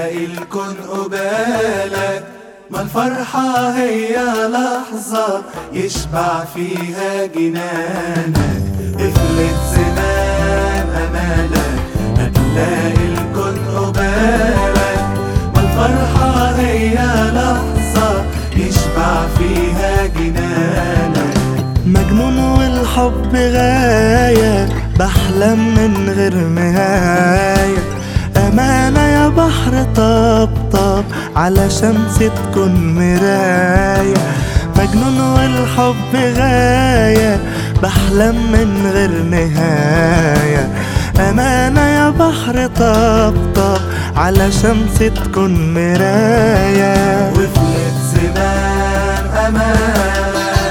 هتلاقي الكون قبالك ما الفرحة هي لحظة يشبع فيها جنانك افلت زمان أمالك هتلاقي الكون قبالك ما الفرحة هي لحظة يشبع فيها جنانك مجنون والحب غاية بحلم من غير نهاية أمانة يا بحر طبطب على شمس تكون مراية مجنون والحب غاية بحلم من غير نهاية أمانة يا بحر طبطب على شمس تكون مراية وفلت زمان أمان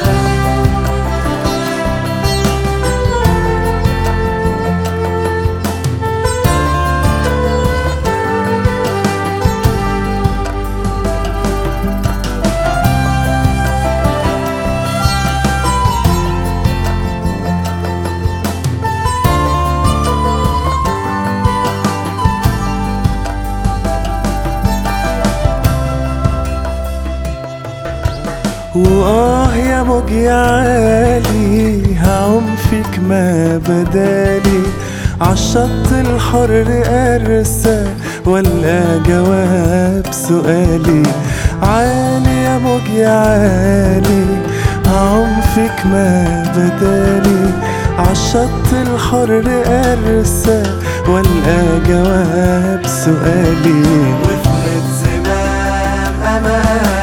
وآه يا موج يا عالي هعوم فيك ما بدالي عالشط الحر أرسى ولا جواب سؤالي عالي يا موج يا عالي هعوم فيك ما بدالي عالشط الحر أرسى ولا جواب سؤالي وفلت زمان أمان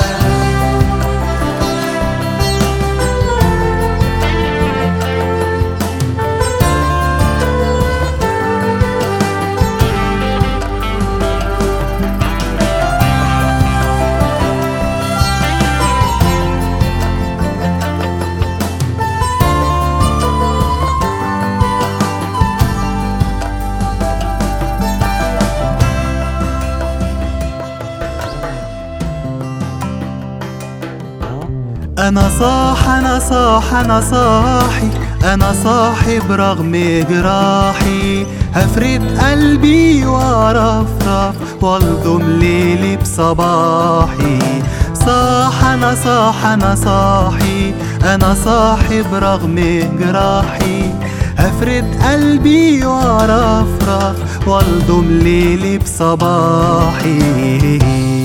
أنا صاح أنا صاح أنا صاحي أنا صاحي برغم جراحي هفرد قلبي وأرفرف والضم ليلي بصباحي صاح أنا صاح أنا صاحي أنا صاحي برغم جراحي هفرد قلبي وأرفرف والضم ليلي بصباحي